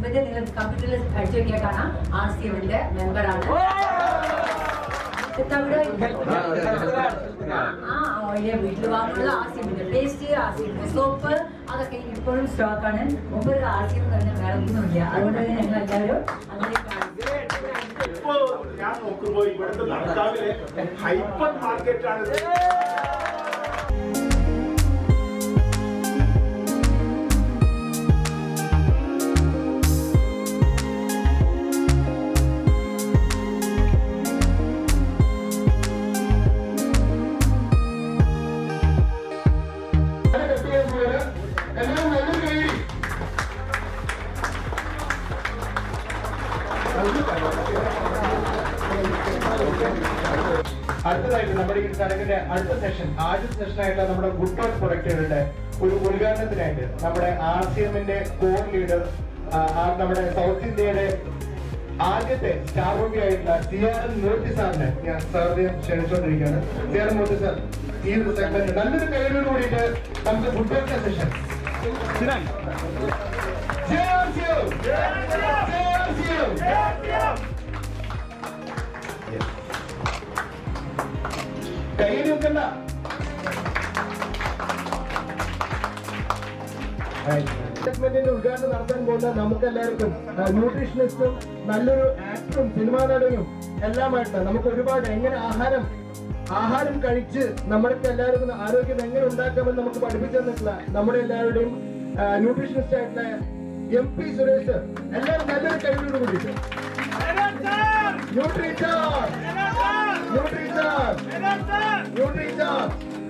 Husband നിങ്ങൾ കമ്പ്യൂട്ടറിൽ അടിച്ചു നോക്കിയാൽ കാണാം ആർ സി എമ്മിന്റെ മെമ്പറാണ് തവിട് ആ ഓയില് വീട്ടിൽ വാങ്ങുന്നത് ആർ സി എമ്മിന്റെ പേസ്റ്റ് ആർ സി എമ്മിന്റെ സോപ്പ് അതൊക്കെ ഇപ്പോഴും സ്റ്റോക്കാണ് മുമ്പ് ഒരു ആർ സി എം തന്നെ വേറെ ഒന്നുമില്ല അതുകൊണ്ട് തന്നെ ഞങ്ങൾ എല്ലാവരും അതിലേക്കാണ് ഇപ്പോ ഞാൻ നോക്കുമ്പോ ഇവിടുത്തെ നടക്കാവിലെ ഹൈപ്പർ മാർക്കറ്റാണ് എല്ലാം നല്ലൊരു കൈ അടുത്തതായിട്ട് നമ്മുടെ ഈ ചടങ്ങിന്റെ അടുത്ത സെഷൻ ആദ്യ സെഷനായിട്ടുള്ള നമ്മുടെ ഗുഡ് ടോൺ പ്രൊഡക്റ്റുകളുടെ ഒരു ഉദ്ഘാടനത്തിനായിട്ട് നമ്മുടെ ആർ സി എമ്മിന്റെ കോർ ലീഡർ നമ്മുടെ സൗത്ത് ഇന്ത്യയുടെ ആദ്യത്തെ സ്റ്റാർ റൂബി ആയിട്ടുള്ള സി ആർ എൻ മൂർത്തി സാറിനെ ഞാൻ സാറിനെ ക്ഷണിച്ചുകൊണ്ടിരിക്കുകയാണ് C R N Murthy sir ഈ ഒരു സെഗ്മെന്റ് നല്ലൊരു കൈയോട് കൂടിയിട്ട് നമുക്ക് ഗുഡ് ടോൺ സെഷൻ കയ്യിൽ വെക്കണ്ട സെഗ്മെന്റിന്റെ ഉദ്ഘാടനം നടത്താൻ പോകുന്ന നമുക്ക് എല്ലാവർക്കും ന്യൂട്രീഷനിസ്റ്റും നല്ലൊരു ആക്ടറും സിനിമാ നടനും എല്ലാമായിട്ട് നമുക്ക് ഒരുപാട് എങ്ങനെ ആഹാരം ആഹാരം കഴിച്ച് നമ്മൾക്ക് എല്ലാവർക്കും ആരോഗ്യം എങ്ങനെ ഉണ്ടാക്കാമെന്ന് നമുക്ക് പഠിപ്പിച്ചു തന്നിട്ടുള്ള നമ്മുടെ എല്ലാവരുടെയും ന്യൂട്രീഷനിസ്റ്റ് ആയിട്ടുള്ള എം പി സുരേഷ് sir. എല്ലാവരും നല്ലൊരു കഴിവോട് കൂടിയിട്ട് ന്യൂട്രീചാർ ന്യൂട്രീചാർ ന്യൂട്രീചാർ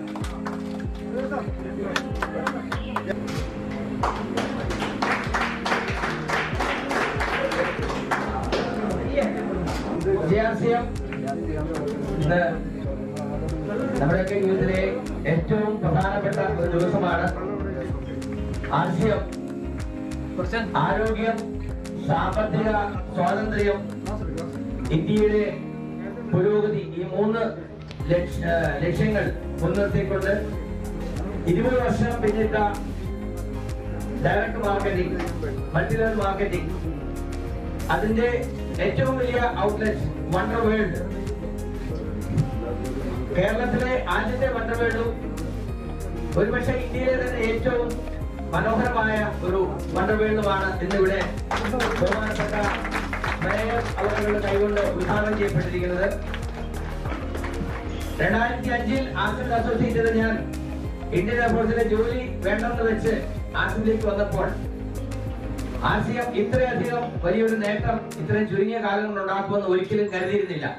ജയാസ്യം ഇന്ന് നമ്മുടെയൊക്കെ ജീവിതത്തിലെ ഏറ്റവും പ്രധാനപ്പെട്ട ഒരു ദിവസമാണ് ആശയം ആരോഗ്യം സാമ്പത്തിക സ്വാതന്ത്ര്യം ഇന്ത്യയുടെ പുരോഗതി ഈ മൂന്ന് ലക്ഷ- ഏഹ് ലക്ഷ്യങ്ങൾ മുൻനിർത്തിക്കൊണ്ട് ഇരുപത് വർഷം പിന്നിട്ട direct marketing multi level marketing അതിന്റെ ഏറ്റവും വലിയ ഔട്ട്ലെറ്റ് വണ്ടർ വേൾഡ് കേരളത്തിലെ ആദ്യത്തെ വണ്ടർ വേൾഡും ഒരുപക്ഷെ ഇന്ത്യയിലെ തന്നെ ഏറ്റവും മനോഹരമായ ഒരു വണ്ടർ വേൾഡുമാണ് ഇന്നിവിടെ ബഹുമാനപ്പെട്ട മേയർ അവരുടെ കൈകൊണ്ട് ഉദ്ഘാടനം ചെയ്യപ്പെട്ടിരിക്കുന്നത് രണ്ടായിരത്തി അഞ്ചിൽ ആസിഡ് അസോസിയേറ്റ് ചെയ്ത ഞാൻ ഇന്ത്യൻ എയർഫോഴ്സിലെ ജോലി വേണ്ടെന്ന് വെച്ച് ആസിഡിലേക്ക് വന്നപ്പോൾ ആശയം ഇത്രയധികം വലിയൊരു നേട്ടം ഇത്രയും ചുരുങ്ങിയ കാലം കൊണ്ട് ഉണ്ടാക്കുമെന്ന് ഒരിക്കലും കരുതിയിരുന്നില്ല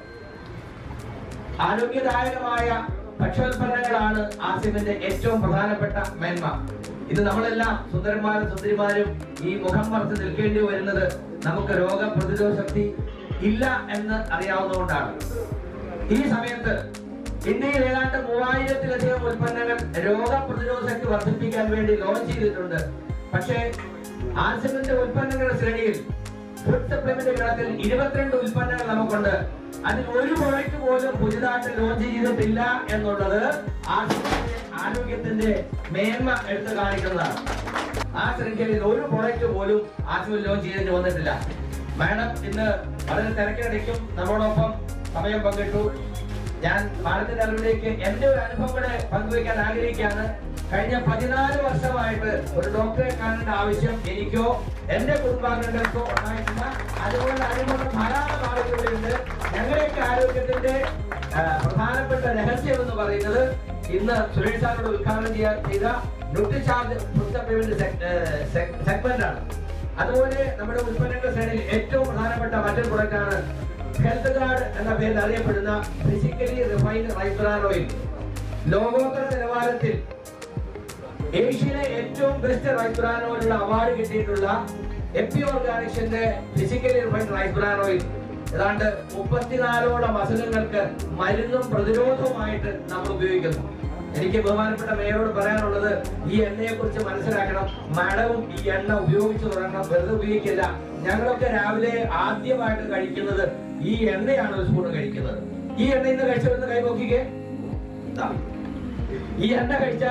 ആരോഗ്യദായകമായ ഭക്ഷ്യോൽപ്പന്നങ്ങളാണ് ആസിമിന്റെ ഏറ്റവും പ്രധാനപ്പെട്ട മേന്മ ഇത് നമ്മളെല്ലാം സുന്ദരന്മാരും സുന്ദരിമാരും ഈ മുഖം മറച്ച് നിൽക്കേണ്ടി വരുന്നത് നമുക്ക് രോഗപ്രതിരോധ ശക്തി ഇല്ല എന്ന് അറിയാവുന്നതുകൊണ്ടാണ് ഈ സമയത്ത് ഇന്ത്യയിൽ ഏതാണ്ട് മൂവായിരത്തിലധികം ഉൽപ്പന്നങ്ങൾ രോഗപ്രതിരോധ ശക്തി വർദ്ധിപ്പിക്കാൻ വേണ്ടി ലോഞ്ച് ചെയ്തിട്ടുണ്ട് പക്ഷേ ആസിമിന്റെ ഉൽപ്പന്നങ്ങളുടെ ശ്രേണിയിൽ ഫുഡ് സപ്ലിമെന്റ് ഗണത്തിൽ ഇരുപത്തിരണ്ട് ഉൽപ്പന്നങ്ങൾ നമുക്കുണ്ട് അതിൽ ഒരു പ്രോഡക്റ്റ് പോലും പുതിയതായിട്ട് ലോഞ്ച് ചെയ്തിട്ടില്ല എന്നുള്ളത് ആസിമിന്റെ ആരോഗ്യത്തിന്റെ മേന്മ എടുത്തു കാണിക്കുന്നതാണ് ആ ശൃംഖലയിൽ ഒരു പ്രോഡക്റ്റ് പോലും ആസിമിൽ ലോഞ്ച് ചെയ്തിട്ട് വന്നിട്ടില്ല മാഡം ഇന്ന് വളരെ തിരക്കിനിടയ്ക്കും നമ്മളോടൊപ്പം സമയം പങ്കിട്ടു ഞാൻ ഭാരതത്തിന്റെ അറിവിലേക്ക് എന്റെ ഒരു അനുഭവം കൂടെ പങ്കുവയ്ക്കാൻ ആഗ്രഹിക്കുകയാണ് കഴിഞ്ഞ പതിനാല് വർഷമായിട്ട് ഒരു ഡോക്ടറെ കാണേണ്ട ആവശ്യം എനിക്കോ എന്റെ കുടുംബാംഗങ്ങൾക്കോ ഉണ്ടായിട്ടില്ല അതുകൊണ്ട് അതിനുള്ള ധാരാളം ആളുകളുണ്ട് ഞങ്ങളുടെയൊക്കെ ആരോഗ്യത്തിന്റെ ആ, പ്രധാനപ്പെട്ട രഹസ്യം എന്ന് പറയുന്നത് ഇന്ന് സുരേഷ് സാറിനോട് ഉദ്ഘാടനം ചെയ്യാൻ ചെയ്ത ന്യൂട്രിചാർജ് ഫുഡ് സപ്ലിമെന്റ് സെഗ്മെന്റ് ആണ് അതുപോലെ നമ്മുടെ ഉൽപ്പന്നങ്ങളുടെ ശ്രേണിയിൽ ഏറ്റവും പ്രധാനപ്പെട്ട മറ്റൊരു പ്രൊഡക്റ്റ് ആണ് ഹെൽത്ത് കാർഡ് എന്ന പേരിൽ അറിയപ്പെടുന്ന physically refined rice bran oil ലോകോത്തര നിലവാരത്തിൽ ഏഷ്യയിലെ ഏറ്റവും ബെസ്റ്റ് റൈസ് ബ്രാൻ ഓയിലുള്ള അവാർഡ് കിട്ടിയിട്ടുള്ള എപ്പി ഓർഗാനിക്സിന്റെ physically refined rice bran oil ഏതാണ്ട് മുപ്പത്തിനാലോളം അസുഖങ്ങൾക്ക് മരുന്നും പ്രതിരോധവുമായിട്ട് നമ്മൾ ഉപയോഗിക്കുന്നു എനിക്ക് ബഹുമാനപ്പെട്ട മേയറോട് പറയാനുള്ളത് ഈ എണ്ണയെ കുറിച്ച് മനസ്സിലാക്കണം മാഡവും ഈ എണ്ണ ഉപയോഗിച്ചു തുടങ്ങണം വെറുതെ ഉപയോഗിക്കില്ല ഞങ്ങളൊക്കെ രാവിലെ ആദ്യമായിട്ട് കഴിക്കുന്നത് ഈ എണ്ണയാണ് ഒരു സ്പൂൺ കഴിക്കുന്നത് ഈ എണ്ണ ഇന്ന് കഴിച്ചവരുന്ന് കൈ നോക്കിക്കേ ദാ. ഈ എണ്ണ കഴിച്ചാൽ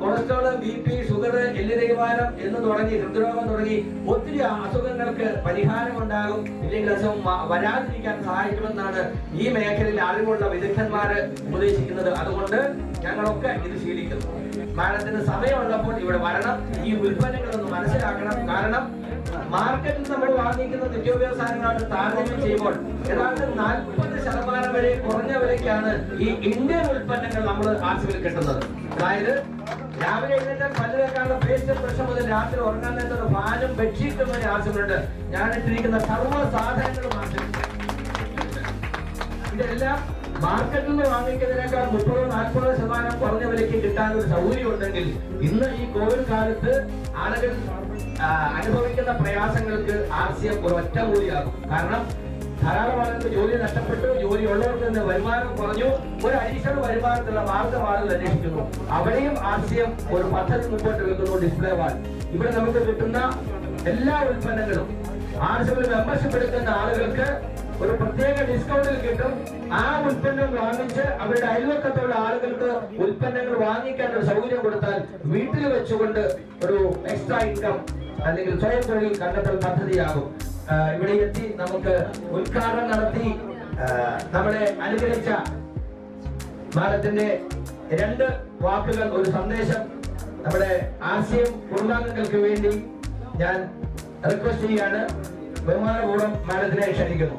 കൊളസ്ട്രോൾ ബി പി ഷുഗർ എല്ല് തേയ്മാനം എന്ന് തുടങ്ങി ഹൃദ്രോഗം തുടങ്ങി ഒത്തിരി അസുഖങ്ങൾക്ക് പരിഹാരം ഉണ്ടാകും ഇല്ലെങ്കിൽ അസുഖം വ- വരാതിരിക്കാൻ സഹായിക്കുമെന്നാണ് ഈ മേഖലയിൽ അറിവുള്ള വിദഗ്ധന്മാര് ഉപദേശിക്കുന്നത് അതുകൊണ്ട് ഞങ്ങളൊക്കെ ഇത് ശീലിക്കുന്നു മാഡത്തിന് സമയമുള്ളപ്പോൾ ഇവിടെ വരണം ഈ ഉൽപ്പന്നങ്ങളൊന്ന് മനസ്സിലാക്കണം കാരണം മാർക്കറ്റിൽ നമ്മൾ വാങ്ങിക്കുന്ന നിത്യോപയോഗ സാധനങ്ങളായിട്ട് താരതമ്യം ചെയ്യുമ്പോൾ ഏതാണ്ട് നാൽപ്പത് ശതമാനം വരെ കുറഞ്ഞ വിലയ്ക്കാണ് ഈ ഇന്ത്യൻ ഉൽപ്പന്നങ്ങൾ നമ്മൾ ആശുപത്രിയിൽ കിട്ടുന്നത് അതായത് രാവിലെ എഴുന്നേറ്റ് പല്ല് വെക്കാനുള്ള പേസ്റ്റ് ബ്രഷ് മുതൽ രാത്രി ഉറങ്ങാൻ നേരത്തെ ഫാനും ബെഡ്ഷീറ്റും വരെ ആവശ്യമുണ്ട് ഞാൻ ഇട്ടിരിക്കുന്ന സർവ്വ സാധനങ്ങളും ആവശ്യമുണ്ട് ഇതെല്ലാം മാർക്കറ്റിൽ നിന്ന് വാങ്ങിക്കുന്നതിനേക്കാൾ മുപ്പതോ നാൽപ്പതോ ശതമാനം കുറഞ്ഞ വിലയ്ക്ക് കിട്ടാൻ ഒരു സൗകര്യം ഉണ്ടെങ്കിൽ ഇന്ന് ഈ കോവിഡ് കാലത്ത് ആളുകൾ ആ, അനുഭവിക്കുന്ന പ്രയാസങ്ങൾക്ക് ആർസിയം ഒരു ഒറ്റമൂലിയാകും കാരണം ധാരാളം ആളുകൾക്ക് ജോലി നഷ്ടപ്പെട്ടു ജോലി ഉള്ളവർക്ക് നിന്ന് വരുമാനം കുറഞ്ഞു ഒരു അഡീഷണൽ വരുമാനത്തിലുള്ള മാർഗം ആളുകൾ അന്വേഷിക്കുന്നു അവിടെയും ആർസിയം ഒരു പദ്ധതി മുമ്പോട്ട് വെക്കുന്നു ഡിസ്പ്ലേ വാൾ ഇവിടെ നമുക്ക് കിട്ടുന്ന എല്ലാ ഉൽപ്പന്നങ്ങളും ആർസിഎമ്മിൽ മെമ്പർഷിപ്പ് എടുക്കുന്ന ആളുകൾക്ക് ഒരു പ്രത്യേക ഡിസ്കൗണ്ടിൽ കിട്ടും ആ ഉൽപ്പന്നം വാങ്ങിച്ച് അവരുടെ അയൽവക്കത്തുള്ള ആളുകൾക്ക് ഉൽപ്പന്നങ്ങൾ വാങ്ങിക്കാൻ ഒരു സൗകര്യം കൊടുത്താൽ വീട്ടിൽ വെച്ചുകൊണ്ട് ഒരു എക്സ്ട്രാ ഇൻകം അല്ലെങ്കിൽ സ്വയം തൊഴിൽ കണ്ടെത്തൽ പദ്ധതിയാകും ആ, ഇവിടെ എത്തി നമുക്ക് ഉദ്ഘാടനം നടത്തി ആ, നമ്മളെ അനുഗ്രഹിച്ച മാഡത്തിന്റെ രണ്ട് വാക്കുകൾ ഒരു സന്ദേശം നമ്മുടെ ആശയം കുടുംബാംഗങ്ങൾക്ക് വേണ്ടി ഞാൻ റിക്വസ്റ്റ് ചെയ്യാണ് ബഹുമാനപൂർവ്വം മാഡത്തിനെ ക്ഷണിക്കുന്നു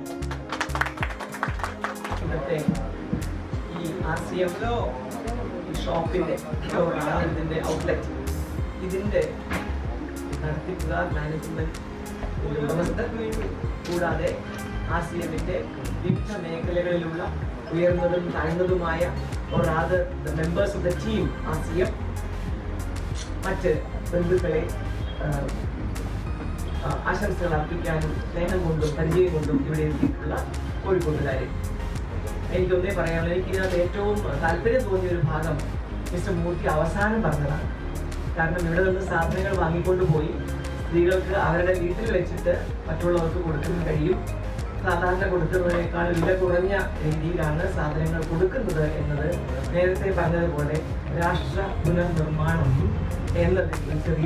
ഇന്നത്തെ ഈ ആർ സി എം ഷോപ്പിന്റെ സ്റ്റോറാണ് ഇതിന്റെ ഔട്ട്ലെറ്റ് ഇതിന്റെ നടത്തിപ്പുകാർ മാനേജ്മെന്റ് ഉടമസ്ഥർ കൂടാതെ ആർ സി എമ്മിന്റെ വിവിധ മേഖലകളിലുള്ള ഉയർന്നതും താഴ്ന്നതുമായ or rather the members of the team R C M മറ്റ് ബന്ധുക്കളെ ആ, ആ, ആശംസകൾ അർപ്പിക്കാനും സ്നേഹം കൊണ്ടും പരിചയം കൊണ്ടും ഇവിടെ എത്തിയിട്ടുള്ള കോഴിക്കോട്ടുകാരെ എനിക്കൊന്നേ പറയാനുള്ളൂ എനിക്ക് ഇതിനകത്ത് ഏറ്റവും താല്പര്യം തോന്നിയ ഒരു ഭാഗം മിസ്റ്റർ മൂർത്തി അവസാനം പറഞ്ഞതാണ് കാരണം ഇവിടെ നിന്ന് സാധനങ്ങൾ വാങ്ങിക്കൊണ്ട് പോയി സ്ത്രീകൾക്ക് അവരുടെ വീട്ടിൽ വെച്ചിട്ട് മറ്റുള്ളവർക്ക് കൊടുക്കാൻ കഴിയും സാധാരണ കൊടുക്കുന്നതിനേക്കാൾ വില കുറഞ്ഞ രീതിയിലാണ് സാധനങ്ങൾ കൊടുക്കുന്നത് എന്നത് നേരത്തെ പറഞ്ഞതുപോലെ രാഷ്ട്ര പുനർനിർമ്മാണം എന്നതിൽ ചെറിയ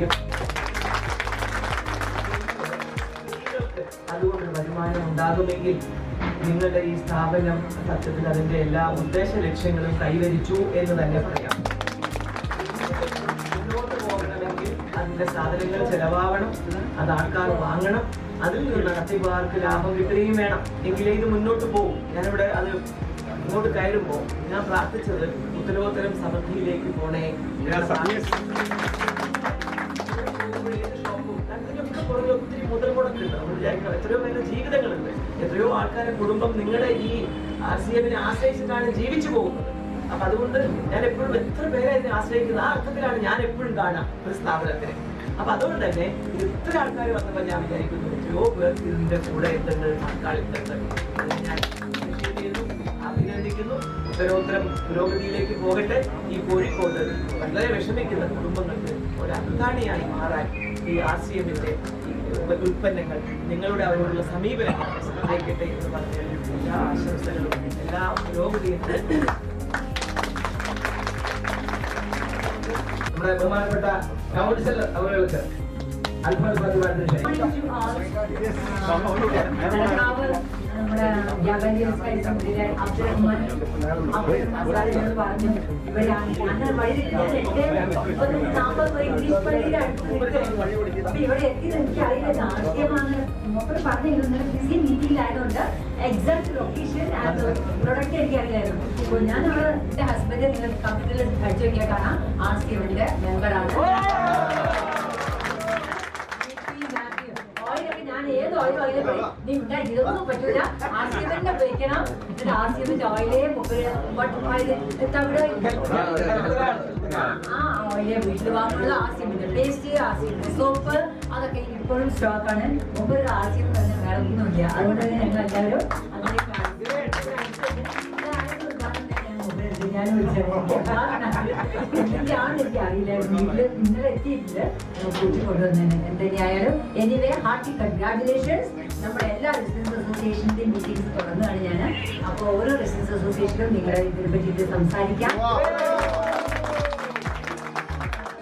നിങ്ങൾക്ക് അതുകൊണ്ട് വരുമാനം ഉണ്ടാകുമെങ്കിൽ നിങ്ങളുടെ ഈ സ്ഥാപനം സത്യത്തിൽ അതിന്റെ എല്ലാ ഉദ്ദേശ ലക്ഷ്യങ്ങളും കൈവരിച്ചു എന്ന് തന്നെ പറയാം മുന്നോട്ട് പോകണമെങ്കിൽ അതിന്റെ സാധനങ്ങൾ ചെലവാവണം അത് ആൾക്കാർ വാങ്ങണം അതിൽ നിന്ന് നടത്തിപ്പുകാർക്ക് ലാഭം കിട്ടുകയും വേണം എങ്കിലേ ഇത് മുന്നോട്ട് പോകും ഞാനിവിടെ അത് ഇങ്ങോട്ട് കയറുമ്പോൾ ഞാൻ പ്രാർത്ഥിച്ചത് ഉത്തരോത്തരം സമൃദ്ധിയിലേക്ക് പോണേ അതിനൊക്കെ പുറകെ ഒത്തിരി മുതൽ മുടക്കുണ്ട് നമ്മൾ വിചാരിക്കണം എത്രയോ പേരുടെ ജീവിതങ്ങളുണ്ട് എത്രയോ ആൾക്കാരുടെ കുടുംബം നിങ്ങളുടെ ഈ ആർ സി എമ്മിനെ ആശ്രയിച്ചിട്ടാണ് ജീവിച്ചു പോകുന്നത് അപ്പൊ അതുകൊണ്ട് ഞാൻ എപ്പോഴും എത്ര പേരെ ഇതിനെ ആശ്രയിക്കുന്നത് ആ അർത്ഥത്തിലാണ് ഞാൻ എപ്പോഴും കാണാം ഒരു സ്ഥാപനത്തിന് അപ്പൊ അതുകൊണ്ട് തന്നെ ഇത് ഇത്ര ആൾക്കാർ വന്നപ്പോൾ ഞാൻ വിചാരിക്കുന്നു എത്രയോ പേർ ഇതിന്റെ കൂടെ എന്തുണ്ട് പങ്കാളിത്തമുണ്ട് അത് ഞാൻ appreciate ചെയ്യുന്നു അഭിനന്ദിക്കുന്നു ഉത്തരോത്തരം പുരോഗതിയിലേക്ക് പോകട്ടെ ഈ കോഴിക്കോട് വളരെ വിഷമിക്കുന്ന കുടുംബങ്ങൾക്ക് ഒരു അത്താണിയായി മാറാൻ ഈ ആർ സി എമ്മിന്റെ ഉൽപ്പന്നങ്ങൾ നിങ്ങളുടെ അവരോടുള്ള സമീപനം സഹായിക്കട്ടെ എന്ന് പറഞ്ഞ എല്ലാ ആശംസകളും എല്ലാ പുരോഗതിയും നമ്മുടെ ബഹുമാനപ്പെട്ട കൗൺസിൽ അവർക്ക് അല്പം പ്രതിപാദനം ക്ഷണിക്കാം നമ്മുടെ ജാഗരീയ സമിതിയിലെ അബ്ദുറഹ്മാൻ അബ്ദുറഹ്മാൻ സാറിനോട് പറഞ്ഞു ഇവിടെയാണ് ഞാൻ വഴി ഞാൻ എന്റെ ഒരു നാൽപ്പത് പേര് ഇംഗ്ലീഷ് പള്ളിയുടെ അടുത്ത് നിൽക്കുന്നു അപ്പൊ ഇവിടെ എത്തിയത് എനിക്ക് അറിയില്ല നാട്യമാണ് മൂപ്പർ പറഞ്ഞിരുന്നത് ബിസി മീറ്റിംഗിലായതുകൊണ്ട് എക്സാക്ട് ലൊക്കേഷൻ ആൻഡ് പ്രൊഡക്റ്റ് എനിക്ക് അറിയായിരുന്നു അപ്പോൾ ഞാൻ അവിടെ എന്റെ ഹസ്ബൻഡ് നിങ്ങൾ കമ്പ്യൂട്ടറിൽ അടിച്ചു നോക്കിയാൽ കാണാം ആർ സി എമ്മിന്റെ മെമ്പറാണ് ഓയിലൊക്കെ ഞാൻ ഏത് ഓയിൽ ഓയിൽ നീ ഉണ്ടാ ഇതൊന്നും പറ്റൂല ആർസിഎമ്മിന്റെ ഉപയോഗിക്കണം എന്നിട്ട് ആർസിഎമ്മിന്റെ ഓയിലേ ആ ഓയിലെ വീട്ടിൽ വാങ്ങുന്നത് ആർസിഎമ്മിന്റെ പേസ്റ്റ് ആർസിഎമ്മിന്റെ സോപ്പ് അതൊക്കെ ഇപ്പോഴും സ്റ്റോക്കാണ് മുമ്പ് ഒരു ആർസിഎം തന്നെ വേറെ ഒന്നുമില്ല അതുകൊണ്ട് തന്നെ ഞങ്ങൾ എല്ലാവരും അങ്ങനെ ഞാൻ എന്തിനാണ് എനിക്ക് അറിയില്ലായിരുന്നു വീട്ടില് ഇന്നലെ എത്തിയിട്ടില്ല കൂട്ടി കൊണ്ടുവന്നതിന് എന്തിനായാലും എനിവേ ഹാർട്ടി കൺഗ്രാറ്റുലേഷൻസ് നമ്മുടെ എല്ലാ റെസിഡൻസ് അസോസിയേഷന്റെയും മീറ്റിംഗ്സ് തുടങ്ങുകയാണ് ഞാൻ അപ്പോൾ ഓരോ റെസിഡൻസ് അസോസിയേഷനും നിങ്ങളെ ഇതിനെ പറ്റിയിട്ട് സംസാരിക്കാം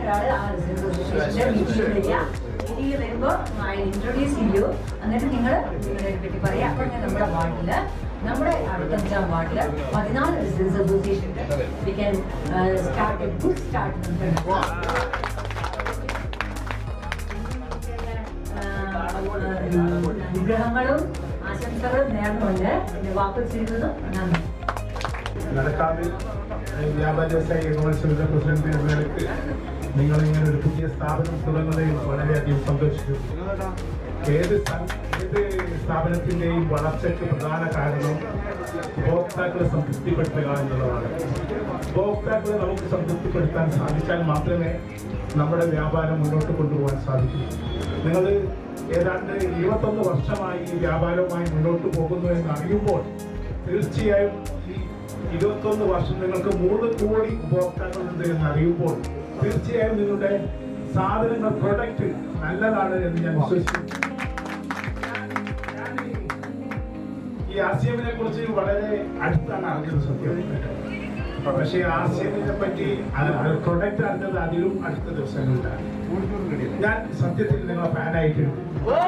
ഒരാള് ആ റെസിഡൻസ് അസോസിയേഷന്റെ മീറ്റിംഗ് വരിക മീറ്റിംഗിൽ വരുമ്പോ ഐ ഇൻട്രൊഡ്യൂസ് ചെയ്യൂ എന്നിട്ട് നിങ്ങൾ ഇതിനെ പറ്റി പറയാം അപ്പൊ ഞാൻ നമ്മുടെ വാർഡില് നമ്മുടെ അറുപത്തഞ്ചാം വാർഡില് പതിനാല് residence association we can start good start നമുക്ക് എടുക്കാം. അനുഗ്രഹങ്ങളും ആശംസകളും നേർന്നുകൊണ്ട് എന്റെ വാക്കുകൾ ചെയ്യുന്നതും നന്ദി നടക്കാവിൽ വ്യാപാര വ്യവസായ ഏകോപനസമിതി പ്രസിഡന്റ് എന്ന നിലയ്ക്ക് നിങ്ങൾ ഇങ്ങനെ ഒരു പുതിയ സ്ഥാപനം തുടങ്ങുന്നതിൽ വളരെയധികം സന്തോഷിച്ചു ഏത് സം- ഏത് സ്ഥാപനത്തിന്റെയും വളർച്ചയ്ക്ക് പ്രധാന കാരണം ഉപഭോക്താക്കളെ സംതൃപ്തിപ്പെടുത്തുക എന്നുള്ളതാണ് ഉപഭോക്താക്കളെ നമുക്ക് സംതൃപ്തിപ്പെടുത്താൻ സാധിച്ചാൽ മാത്രമേ നമ്മുടെ വ്യാപാരം മുന്നോട്ട് കൊണ്ടുപോകാൻ സാധിക്കൂ നിങ്ങൾ ഏതാണ്ട് ഇരുപത്തൊന്ന് വർഷമായി ഈ വ്യാപാരവുമായി മുന്നോട്ട് പോകുന്നു എന്ന് അറിയുമ്പോൾ തീർച്ചയായും ഈ ഇരുപത്തൊന്ന് വർഷം നിങ്ങൾക്ക് മൂന്ന് കോടി ഉപഭോക്താക്കളുണ്ട് എന്ന് അറിയുമ്പോൾ തീർച്ചയായും നിങ്ങളുടെ സാധനങ്ങൾ പ്രൊഡക്റ്റ് നല്ലതാണ് എന്ന് ഞാൻ വിശ്വസിക്കുന്നു ഞാൻ ഈ- ഈ ആർ സി എമ്മിനെ കുറിച്ച് വളരെ അടുത്താണ് അറിഞ്ഞത് സത്യം പക്ഷേ ആർ സി എമ്മിനെ പറ്റി പ്രൊഡക്റ്റ് അറിഞ്ഞത് അതിലും അടുത്ത ദിവസങ്ങളിലാണ് ഞാൻ സത്യത്തിൽ നിങ്ങളെ ഫാനായിട്ടുണ്ട്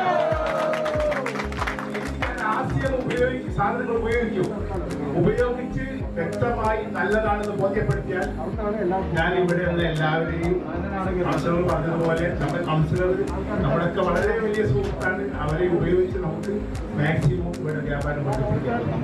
ഞാൻ ആശയം ഉപയോഗിക്കും സാധനങ്ങൾ ഉപയോഗിക്കും ഉപയോഗിച്ച് വ്യക്തമായി നല്ലതാണെന്ന് ബോധ്യപ്പെടുത്തിയാൽ ഞാൻ ഇവിടെയുള്ള എല്ലാവരെയും കൗൺസിലർ പറഞ്ഞതുപോലെ നമ്മുടെ കൗൺസിലർ നമ്മളൊക്കെ വളരെ വലിയ സുഹൃത്താണ് അവരെ ഉപയോഗിച്ച് നമുക്ക് മാക്സിമം ഇവിടെ വ്യാപാരം വർദ്ധിപ്പിക്കാം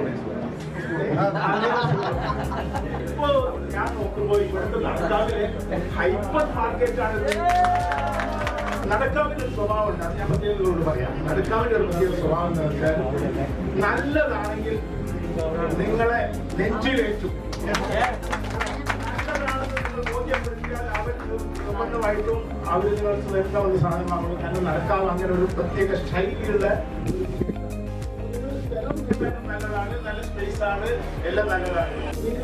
ഇപ്പോ ഞാൻ നോക്കുമ്പോൾ ഇവിടുത്തെ നടക്കാവിലെ ഹൈപ്പർ മാർക്കറ്റാണ് നടക്കാവിന്റെ ഒരു സ്വഭാവം ഉണ്ട് അത് ഞാൻ പ്രത്യേകതകളോട് പറയാം നടക്കാവിന്റെ ഒരു പ്രത്യേക സ്വഭാവം എന്ന് വെച്ചാൽ നല്ലതാണെങ്കിൽ നിങ്ങളെ നെഞ്ചിലേറ്റു നല്ലതാണെന്ന് നിങ്ങൾ ബോധ്യപ്പെടുത്തിയാൽ അവർ നിർബന്ധമായിട്ടും അവർ നിങ്ങൾ സ്വന്തമുള്ള സാധനം വാങ്ങും കാരണം നടക്കാവ് അങ്ങനെ ഒരു പ്രത്യേക ശൈലിയുള്ള സ്ഥലം മുഴുവനും നല്ലതാണ് നല്ല സ്പേസ് ആണ് എല്ലാം നല്ലതാണ്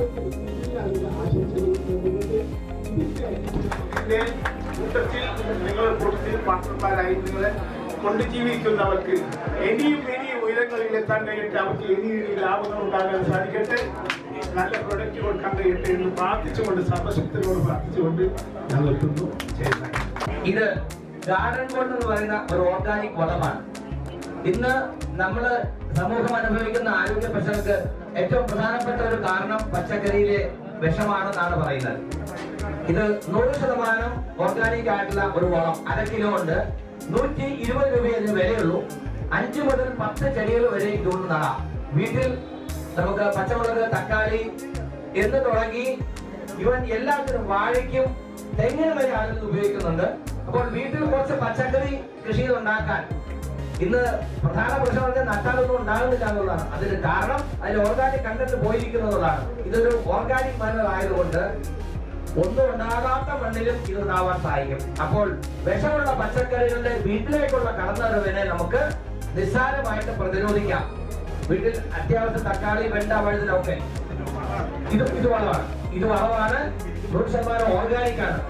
ഇതിന്റെ കൂട്ടത്തിൽ നിങ്ങൾ കൂട്ടത്തിൽ പാർട്ട്ണർമാരായി നിങ്ങളെ കൊണ്ട് ജീവിക്കുന്നവർക്ക് ഇനിയും ഇനിയും ഉയരങ്ങളിൽ എത്താൻ കഴിയട്ടെ അവർക്ക് ഇനി ഇനി ലാഭങ്ങൾ ഉണ്ടാകാൻ സാധിക്കട്ടെ നല്ല പ്രൊഡക്റ്റ് കൊടുക്കാൻ കഴിയട്ടെ എന്ന് പ്രാർത്ഥിച്ചുകൊണ്ട് സർവശക്തിയോട് പ്രാർത്ഥിച്ചുകൊണ്ട് ഞാൻ നിർത്തുന്നു ചെയ്യുന്നത് ഇത് ഗാർഡൻ കോട്ട് എന്ന് പറയുന്ന ഒരു ഓർഗാനിക് വളമാണ് ഇന്ന് നമ്മള് സമൂഹം അനുഭവിക്കുന്ന ആരോഗ്യ പ്രശ്നങ്ങൾക്ക് ഏറ്റവും പ്രധാനപ്പെട്ട ഒരു കാരണം പച്ചക്കറിയിലെ വിഷമാണെന്നാണ് പറയുന്നത് ഇത് നൂറ് ശതമാനം ഓർഗാനിക് ആയിട്ടുള്ള ഒരു വളം അര കിലോ ഉണ്ട് നൂറ്റി ഇരുപത് രൂപയെ ഇതിന് വിലയുള്ളൂ അഞ്ചു മുതൽ പത്ത് ചെടികൾ വരെ ഇതുകൊണ്ട് നടാം വീട്ടിൽ നമുക്ക് പച്ചമുളക് തക്കാളി എന്ന് തുടങ്ങി ഇവൻ എല്ലാത്തിനും വാഴയ്ക്കും തെങ്ങിനും വരെ ആളുകൾ ഉപയോഗിക്കുന്നുണ്ട് അപ്പോൾ വീട്ടിൽ കുറച്ച് പച്ചക്കറി കൃഷി ഉണ്ടാക്കാൻ ഇന്ന് പ്രധാന പ്രശ്നം പറഞ്ഞാൽ നട്ടാലൊന്നും ഉണ്ടാകുന്നില്ല എന്നുള്ളതാണ് അതിന് കാരണം അതിൽ ഓർഗാനിക് കണ്ടന്റ് പോയിരിക്കുന്നതാണ് ഇതൊരു ഓർഗാനിക് മണ്ണർ ആയതുകൊണ്ട് ഒന്നും ഉണ്ടാകാത്ത മണ്ണിലും ഇത് ഉണ്ടാവാൻ സഹായിക്കും അപ്പോൾ വിഷമുള്ള പച്ചക്കറികളുടെ വീട്ടിലേക്കുള്ള കടന്നുവരവിനെ നമുക്ക് നിസ്സാരമായിട്ട് പ്രതിരോധിക്കാം വീട്ടിൽ അത്യാവശ്യം തക്കാളി വെണ്ട വഴുതലൊക്കെ ഇത് ഇത് വളമാണ് ഇത് വളമാണ് നൂറ് ശതമാനം ഓർഗാനിക് ആണ്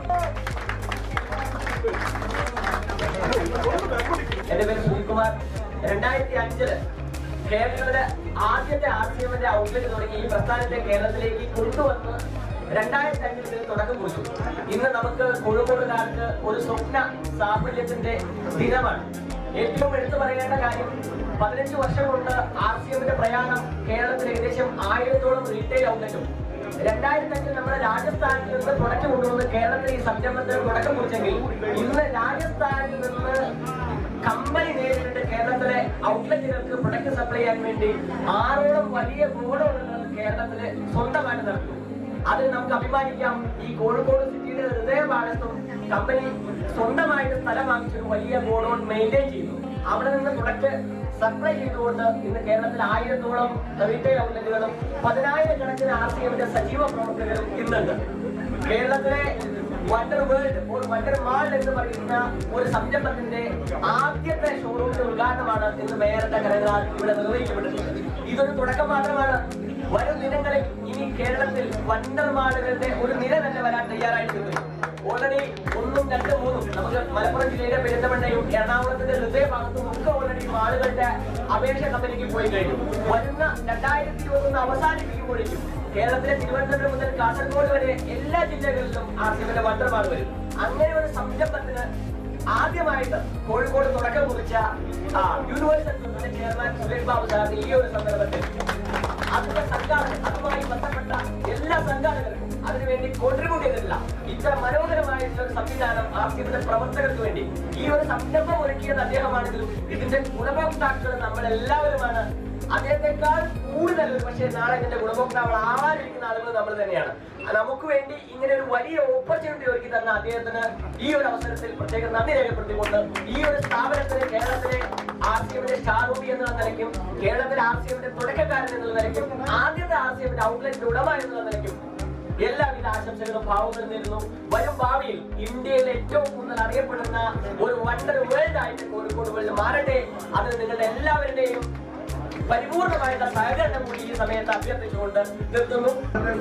എന്റെ പേര് സുനിൽകുമാർ രണ്ടായിരത്തി അഞ്ചില് കേരളത്തിലെ ആദ്യത്തെ ആർ സി എമ്മിന്റെ ഔട്ട്ലെറ്റ് തുടങ്ങി ഈ പ്രസ്ഥാനത്തെ കേരളത്തിലേക്ക് കൊണ്ടുവന്ന് രണ്ടായിരത്തി അഞ്ചിൽ ഇതിന് തുടക്കം കുറിച്ചു ഇന്ന് നമുക്ക് കോഴിക്കോടുകാർക്ക് ഒരു സ്വപ്ന സാഫല്യത്തിന്റെ ദിനമാണ് ഏറ്റവും എടുത്തു പറയേണ്ട കാര്യം പതിനഞ്ച് വർഷം കൊണ്ട് ആർ സി എമ്മിന്റെ പ്രയാണം കേരളത്തിൽ ഏകദേശം ആയിരത്തോളം റീറ്റെയിൽ ഔട്ട്ലെറ്റും രണ്ടായിരത്തി അഞ്ചിൽ നമ്മുടെ രാജസ്ഥാനിൽ നിന്ന് പ്രൊഡക്റ്റ് കൊണ്ടുവന്ന് കേരളത്തിൽ ഈ സംരംഭത്തിന് തുടക്കം കുറിച്ചെങ്കിൽ ഇന്ന് രാജസ്ഥാനിൽ നിന്ന് കമ്പനി നേരിട്ട് കേരളത്തിലെ ഔട്ട്ലെറ്റുകൾക്ക് പ്രൊഡക്റ്റ് സപ്ലൈ ചെയ്യാൻ വേണ്ടി ആറോളം വലിയ ഗോഡൌണുകൾ കേരളത്തില് സ്വന്തമായിട്ട് നടത്തുന്നു അതിൽ നമുക്ക് അഭിമാനിക്കാം ഈ കോഴിക്കോട് സിറ്റിയുടെ ഹൃദയഭാഗത്തും കമ്പനി സ്വന്തമായിട്ട് സ്ഥലം വാങ്ങിച്ചൊരു വലിയ ഗോഡൌൺ മെയിൻറ്റെയിൻ ചെയ്യുന്നു അവിടെ നിന്ന് പ്രൊഡക്റ്റ് സപ്ലൈ ചെയ്തുകൊണ്ട് ഇന്ന് കേരളത്തിൽ ആയിരത്തോളം റീറ്റെയിൽ ഔട്ട്ലെറ്റുകളും പതിനായിരക്കണക്കിന് ആർ സി എമ്മിന്റെ സജീവ പ്രവർത്തകരും ഇന്നുണ്ട് കേരളത്തിലെ വണ്ടർ വേൾഡ് ഒരു വണ്ടർ മാൾ എന്ന് പറയുന്ന ഒരു സംരംഭത്തിന്റെ ആദ്യത്തെ ഷോറൂമിന്റെ ഉദ്ഘാടനമാണ് ഇന്ന് മേയറുടെ കരങ്ങളാൽ ഇവിടെ നിർവഹിക്കപ്പെട്ടിട്ടുള്ളത് ഇതൊരു തുടക്കം മാത്രമാണ് വരും ദിനങ്ങളിൽ ഇനി കേരളത്തിൽ വണ്ടർ മാളുകളുടെ ഒരു നിര തന്നെ വരാൻ തയ്യാറായിട്ടുണ്ട് ഓൾറെഡി ഒന്നും രണ്ടും മൂന്നും നമുക്ക് മലപ്പുറം ജില്ലയുടെ പെരിന്തമണ്ണയും എറണാകുളത്തിന്റെ ഹൃദയഭാഗത്തും ഒക്കെ ഓൾറെഡി മാളുകളുടെ അപേക്ഷ കമ്പനിക്ക് പോയി കഴിഞ്ഞു വരുന്ന രണ്ടായിരത്തി ഇരുപത്തൊന്ന് അവസാനിപ്പിക്കുമ്പോഴേക്കും കേരളത്തിലെ തിരുവനന്തപുരം മുതൽ കാസർഗോഡ് വരെ എല്ലാ ജില്ലകളിലും ആർ സി എമ്മിന്റെ വണ്ടർമാർ വരും അങ്ങനെ ഒരു സംരംഭത്തിന് ആദ്യമായിട്ട് കോഴിക്കോട് തുടക്കം കുറിച്ച ആ, യൂണിവേഴ്സൽ ട്രസ്റ്റിന്റെ ചെയർമാൻ സുരേഷ് ബാബു സാറിന് ഈ ഒരു സന്ദർഭത്തിൽ അതിന്റെ സംഘാടകർ അതുമായി ബന്ധപ്പെട്ട എല്ലാ സംഘാടകർക്കും അതിനുവേണ്ടി കോൺട്രിബ്യൂട്ട് ചെയ്തിട്ടില്ല ഇത്ര മനോഹരമായിട്ടുള്ള ഒരു സംവിധാനം ആർ സി എമ്മിന്റെ പ്രവർത്തകർക്ക് വേണ്ടി ഈ ഒരു സംരംഭം ഒരുക്കിയത് അദ്ദേഹമാണെങ്കിലും ഇതിന്റെ ഗുണഭോക്താക്കൾ നമ്മളെല്ലാവരുമാണ് അദ്ദേഹത്തെക്കാൾ കൂടുതൽ ഒരു പക്ഷേ നാളെ ഇതിന്റെ ഗുണഭോക്താക്കൾ ആവാനിരിക്കുന്ന ആളുകൾ നമ്മൾ തന്നെയാണ് നമുക്ക് വേണ്ടി ഇങ്ങനെ ഒരു വലിയ ഓപ്പർച്യൂണിറ്റി ഒരുക്കി തന്ന അദ്ദേഹത്തിന് ഈ ഒരു അവസരത്തിൽ പ്രത്യേകം നന്ദി രേഖപ്പെടുത്തിക്കൊണ്ട് ഈ ഒരു സ്ഥാപനത്തിന് കേരളത്തിലെ ആർ സി എമ്മിന്റെ സ്റ്റാർ റൂബി എന്നുള്ള നിലയ്ക്കും കേരളത്തിലെ ആർ സി എമ്മിന്റെ തുടക്കക്കാരൻ എന്നുള്ള നിലയ്ക്കും ആദ്യത്തെ ആർ സി എമ്മിന്റെ ഔട്ട്ലെറ്റ് ഉടമ എന്നുള്ള നിലയ്ക്കും എല്ലാവിധ ആശംസകളും ഭാവങ്ങളും നേരുന്നു വരും ഭാവിയിൽ ഇന്ത്യയിൽ ഏറ്റവും കൂടുതൽ അറിയപ്പെടുന്ന ഒരു വണ്ടർ വേൾഡ് ആയിട്ട് കോഴിക്കോട് വേൾഡ് മാറട്ടെ അത് നിങ്ങളുടെ എല്ലാവരുടെയും പരിപൂർണമായിട്ടുള്ള സഹകരണം കൂടി ഈ സമയത്ത് അഭ്യർത്ഥിച്ചുകൊണ്ട് നിർത്തുന്നു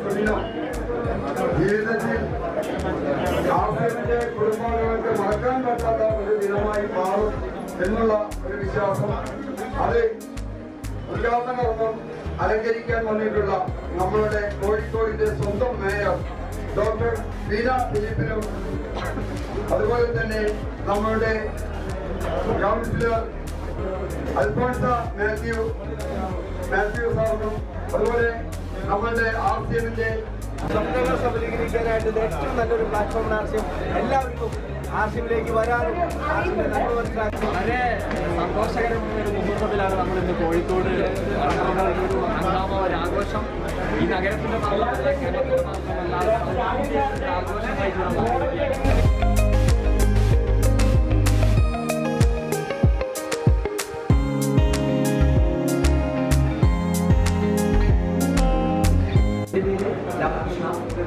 ജീവിതത്തിൽ ആസിഫിന്റെ കുടുംബാംഗങ്ങൾക്ക് മറക്കാൻ പറ്റാത്ത ഒരു ദിനമായി മാറും എന്നുള്ള ഒരു വിശ്വാസം അത് ഉദ്ഘാടന കർമ്മം അലങ്കരിക്കാൻ വന്നിട്ടുള്ള നമ്മളുടെ കോഴിക്കോടിന്റെ സ്വന്തം മേയർ ഡോക്ടർ ബീന ഫിലിപ്പിനും അതുപോലെ തന്നെ നമ്മളുടെ കൗൺസിലർ അൽഫോൺസ മാത്യു മാത്യു സാറിനും അതുപോലെ നമ്മളുടെ ആർ സി എമ്മിന്റെ സ്വപ്നങ്ങൾ സഫലീകരിക്കാനായിട്ട് ഇത് ഏറ്റവും നല്ലൊരു പ്ലാറ്റ്ഫോം ആർസ്യം എല്ലാവർക്കും ആർസ്യമിലേക്ക് വരാനും ആർസ്യമിനെ നമ്മൾ മനസ്സിലാക്കി വളരെ സന്തോഷകരമായ ഒരു മുഹൂർത്തത്തിലാണ് നമ്മൾ ഇന്ന് കോഴിക്കോട് നടക്കുന്ന ഒരു അഞ്ചാമ ഒരു ആഘോഷം ഈ നഗരത്തിന്റെ മാത്രമല്ല കേരളത്തിന്റെ മാത്രമല്ല സൗത്തിന്റെ ഒരു ആഘോഷമായിട്ട് നാം മാറിയിരിക്കുകയാണ്. എൻ്റെ പേര് രാമകൃഷ്ണ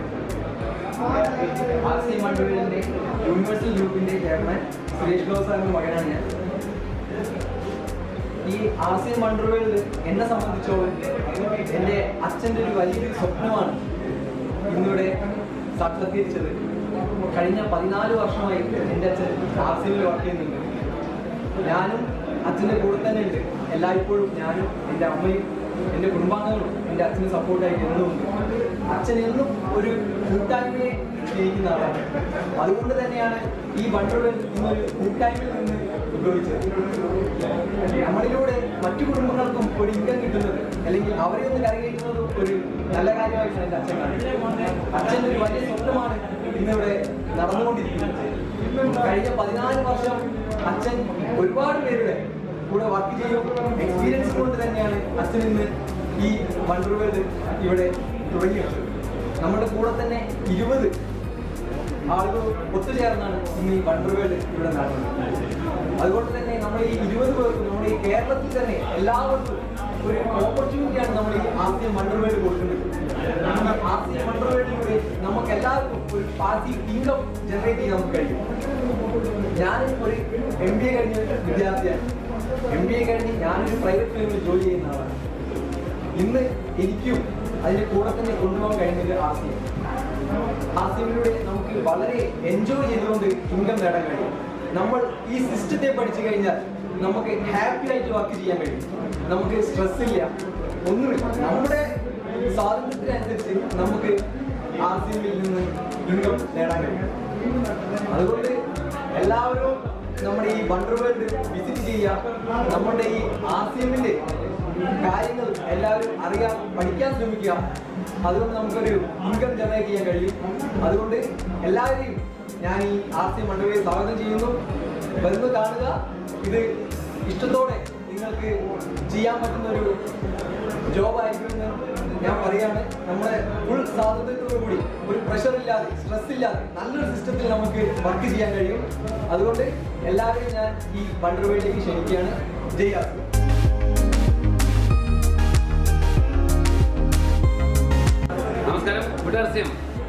ആർ സി മണ്ഡലിന്റെ യൂണിവേഴ്സൽ ഗ്രൂപ്പിന്റെ ചെയർമാൻ സുരേഷ് ഗോപ് സാറിന്റെ മകനാണ് ഞാൻ ഈ ആർ സി മണ്ഡലവേൾഡ് എന്നെ സംബന്ധിച്ചോളം എൻ്റെ അച്ഛൻ്റെ ഒരു വലിയൊരു സ്വപ്നമാണ് ഇന്നിവിടെ സാക്ഷാത്കരിച്ചത് കഴിഞ്ഞ പതിനാല് വർഷമായി എൻ്റെ അച്ഛൻ ആർ സി വർക്ക് ചെയ്യുന്നുണ്ട് ഞാനും അച്ഛൻ്റെ കൂടെ തന്നെ ഉണ്ട് എല്ലായ്പ്പോഴും ഞാനും എൻ്റെ അമ്മയും എൻ്റെ കുടുംബാംഗങ്ങളും എൻ്റെ അച്ഛന് സപ്പോർട്ടായിട്ട് എന്നുമുണ്ട് അച്ഛൻ എന്നും ഒരു കൂട്ടായ്മയെ സ്നേഹിക്കുന്ന ആളാണ് അതുകൊണ്ട് തന്നെയാണ് ഈ വണ്ടർവെൽ ഇന്നൊരു കൂട്ടായ്മയിൽ നിന്ന് ഉദ്ഭവിച്ചത് നമ്മളിലൂടെ മറ്റു കുടുംബങ്ങൾക്കും ഒരു ഇൻകം കിട്ടുന്നത് അല്ലെങ്കിൽ അവരെ ഒന്ന് കരകയറ്റുന്നതും ഒരു നല്ല കാര്യമായിട്ടാണ് എൻ്റെ അച്ഛൻ കാണുന്നത് അച്ഛൻ്റെ ഒരു വലിയ സ്വപ്നമാണ് ഇന്നിവിടെ നടന്നുകൊണ്ടിരിക്കുന്നത് കഴിഞ്ഞ പതിനാല് വർഷം അച്ഛൻ ഒരുപാട് പേരുടെ കൂടെ വർക്ക് ചെയ്യും എക്സ്പീരിയൻസ് കൊണ്ട് തന്നെയാണ് അച്ഛൻ ഇന്ന് ഈ വണ്ടർ വേൾഡ് ഇവിടെ തുടങ്ങിയത് നമ്മുടെ കൂടെ തന്നെ ഇരുപത് ആളുകൾ ഒത്തുചേർന്നാണ് ഇന്ന് ഈ വണ്ടർ വേൾഡ് ഇവിടെ നടന്നത് അതുകൊണ്ട് തന്നെ നമ്മൾ ഈ ഇരുപത് പേർക്കും നമ്മുടെ ഈ കേരളത്തിൽ തന്നെ എല്ലാവർക്കും ഒരു ഓപ്പർച്യൂണിറ്റിയാണ് നമ്മൾ ഈ ആദ്യം വണ്ടർ വേൾഡ് കൊടുക്കുന്നത് ഈ ആദ്യം വണ്ടർ വേൾഡിലൂടെ നമുക്ക് എല്ലാവർക്കും ഒരു പാസീവ് ഇൻകം ജനറേറ്റ് ചെയ്യാൻ നമുക്ക് കഴിയും ഞാൻ ഒരു എം ബി എ കഴിഞ്ഞ വിദ്യാർത്ഥിയാണ് എം ബി എ കഴിഞ്ഞ് ഞാനൊരു പ്രൈവറ്റ് ഫിലിമിൽ ജോലി ചെയ്യുന്ന ആളാണ് ഇന്ന് എനിക്കും അതിന്റെ കൂടെ തന്നെ കൊണ്ടുപോകാൻ കഴിഞ്ഞത് ആസിയം ആസിയമിലൂടെ നമുക്ക് വളരെ എൻജോയ് ചെയ്തുകൊണ്ട് ഇൻകം നേടാൻ കഴിയും നമ്മൾ ഈ സിസ്റ്റത്തെ പഠിച്ചു കഴിഞ്ഞാൽ നമുക്ക് ഹാപ്പി ആയിട്ട് വർക്ക് ചെയ്യാൻ കഴിയും നമുക്ക് സ്ട്രെസ് ഇല്ല ഒന്നുമില്ല നമ്മുടെ സ്വാതന്ത്ര്യത്തിനനുസരിച്ച് നമുക്ക് ആസിയമിൽ നിന്ന് ഇൻകം നേടാൻ കഴിയും അതുകൊണ്ട് എല്ലാവരും നമ്മുടെ ഈ വണ്ടർ വേൾഡ് വിസിറ്റ് ചെയ്യുക നമ്മുടെ ഈ ആസിയമിന്റെ കാര്യങ്ങൾ എല്ലാവരും അറിയാൻ പഠിക്കാൻ ശ്രമിക്കുക അതുകൊണ്ട് നമുക്കൊരു ഇൻകം ജനറേറ്റ് ചെയ്യാൻ കഴിയും അതുകൊണ്ട് എല്ലാവരെയും ഞാൻ ഈ ആസിയം മണ്ഡലയെ സ്വാഗതം ചെയ്യുന്നു വരുന്നു കാണുക ഇത് ഇഷ്ടത്തോടെ നിങ്ങൾക്ക് ചെയ്യാൻ പറ്റുന്ന ഒരു ജോബ് ആയിരിക്കുമെന്ന് ഞാൻ പറയാണ് നമ്മുടെ ഫുൾ സ്വാതന്ത്ര്യത്തോടു കൂടി ഒരു പ്രഷർ ഇല്ലാതെ സ്ട്രെസ് ഇല്ലാതെ നല്ലൊരു സിസ്റ്റത്തിൽ നമുക്ക് വർക്ക് ചെയ്യാൻ കഴിയും അതുകൊണ്ട് എല്ലാവരെയും ഞാൻ ഈ വണ്ടർ വേൾഡിലേക്ക് ക്ഷണിക്കുകയാണ് ജയ് ആസിയ നമസ്കാരം ഗുഡ് അർസ്യം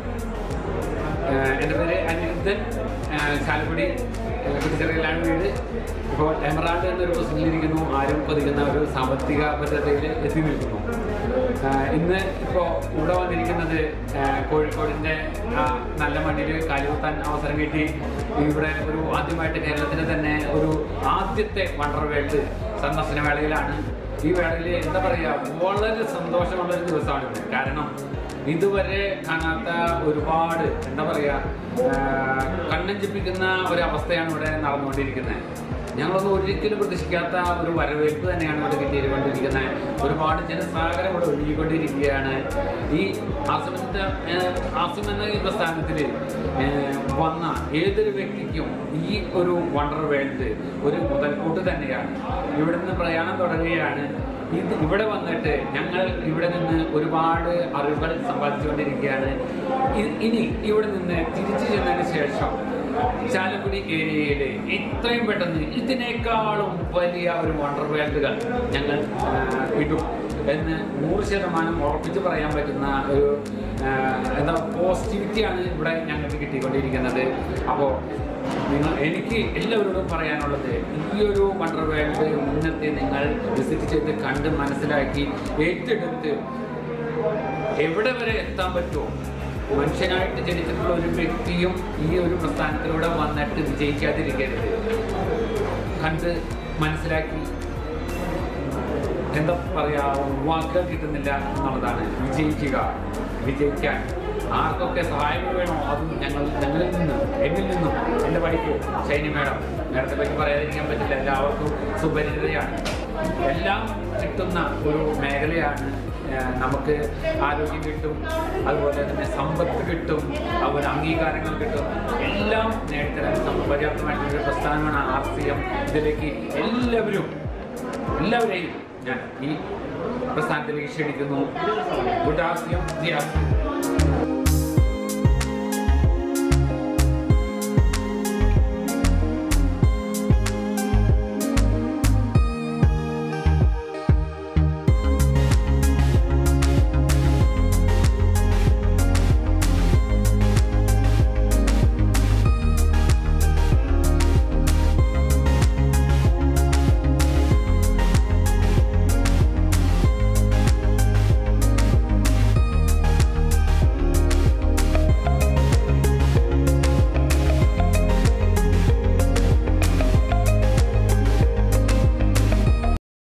എൻ്റെ പേര് അനിരുദ്ധൻ ചാലക്കുടി കുട്ടിച്ചെറിയിലാണ് വീട് ഇപ്പോൾ എമറാൾഡ് എന്നൊരു പൊസിഷനിലിരിക്കുന്നു ആരും കൊതിക്കുന്ന ഒരു സാമ്പത്തിക ഭദ്രതയിൽ എത്തി നിൽക്കുന്നു ആഹ് ഇന്ന് ഇപ്പോൾ ഇവിടെ വന്നിരിക്കുന്നത് ആഹ് കോഴിക്കോടിൻ്റെ ആ നല്ല മണ്ണിൽ കാലുകുത്താൻ അവസരം കിട്ടി ഇവിടെ ഒരു ആദ്യമായിട്ട് കേരളത്തിന് തന്നെ ഒരു ആദ്യത്തെ വണ്ടർ വേൾഡ് സന്ദർശന വേളയിലാണ് ഈ വേളയിൽ എന്താ പറയുക വളരെ സന്തോഷമുള്ള ഒരു ദിവസമാണ് ഇത്. കാരണം ഇതുവരെ കാണാത്ത ഒരുപാട് എന്താ പറയുക കണ്ണഞ്ചിപ്പിക്കുന്ന ഒരവസ്ഥയാണ് ഇവിടെ നടന്നുകൊണ്ടിരിക്കുന്നത് ഞങ്ങളൊന്നും ഒരിക്കലും പ്രതീക്ഷിക്കാത്ത ഒരു വരവേൽപ്പ് തന്നെയാണ് ഇവിടെ കിട്ടിയിരിക്കൊണ്ടിരിക്കുന്നത് ഒരുപാട് ജനസാഗരം ഇവിടെ ഒഴുകിക്കൊണ്ടിരിക്കുകയാണ് ഈ ആസിമിന്റെ ആസിം എന്ന ഈ പ്രസ്ഥാനത്തിൽ വന്ന ഏതൊരു വ്യക്തിക്കും ഈ ഒരു വണ്ടർ വേൾഡ് ഒരു മുതൽക്കൂട്ട് തന്നെയാണ് ഇവിടെ നിന്ന് പ്രയാണം തുടങ്ങുകയാണ് ഇത് ഇവിടെ വന്നിട്ട് ഞങ്ങൾ ഇവിടെ നിന്ന് ഒരുപാട് അറിവുകൾ സമ്പാദിച്ചുകൊണ്ടിരിക്കുകയാണ് ഇ- ഇനി ഇവിടെ നിന്ന് തിരിച്ചു ചെന്നതിന് ശേഷം ചാലക്കുടി ഏരിയയിൽ ഇത്രയും പെട്ടെന്ന് ഇതിനേക്കാളും വലിയ ഒരു വണ്ടർ വേൾഡുകൾ ഞങ്ങൾ ആ, ഇടും എന്ന് നൂറ് ശതമാനം ഉറപ്പിച്ച് പറയാൻ പറ്റുന്ന ഒരു ആ, എന്താ പോസിറ്റിവിറ്റിയാണ് ഇവിടെ ഞങ്ങൾക്ക് കിട്ടിക്കൊണ്ടിരിക്കുന്നത് അപ്പോൾ നിങ്ങൾ എനിക്ക് എല്ലാവരോടും പറയാനുള്ളത് ഈ ഒരു വണ്ടർ വേൾഡ് മുന്നത്തെ നിങ്ങൾ വിസിറ്റ് ചെയ്ത് കണ്ട് മനസ്സിലാക്കി ഏറ്റെടുത്ത് എവിടെ വരെ എത്താൻ പറ്റുമോ മനുഷ്യനായിട്ട് ജനിച്ചിട്ടുള്ള ഒരു വ്യക്തിയും ഈ ഒരു പ്രസ്ഥാനത്തിലൂടെ വന്നിട്ട് വിജയിക്കാതിരിക്കരുത് കണ്ട് മനസ്സിലാക്കി എന്താ പറയാ വാക്കുകൾ കിട്ടുന്നില്ല എന്നുള്ളതാണ് വിജയിക്കുക വിജയിക്കാൻ ആർക്കൊക്കെ സഹായങ്ങൾ വേണോ അതും ഞങ്ങൾ ഞങ്ങളിൽ നിന്നും എന്നിൽ നിന്നും എൻ്റെ വൈഫ് ഷൈനി മേഡം മേഡത്തെ പറ്റി പറയാതിരിക്കാൻ പറ്റില്ല എല്ലാവർക്കും സുപരിചിതയാണ് എല്ലാം കിട്ടുന്ന ഒരു മേഖലയാണ് ആ, നമുക്ക് ആരോഗ്യം കിട്ടും അതുപോലെ തന്നെ സമ്പത്ത് കിട്ടും അതുപോലെ അംഗീകാരങ്ങൾ കിട്ടും എല്ലാം നേടിത്തരാൻ പര്യാപ്തമായിട്ടുള്ള ഒരു പ്രസ്ഥാനമാണ് ആർ സി എം ഇതിലേക്ക് എല്ലാവരും എല്ലാവരെയും ഞാൻ ഈ പ്രസ്ഥാനത്തിലേക്ക് ക്ഷണിക്കുന്നു good R C M G R C M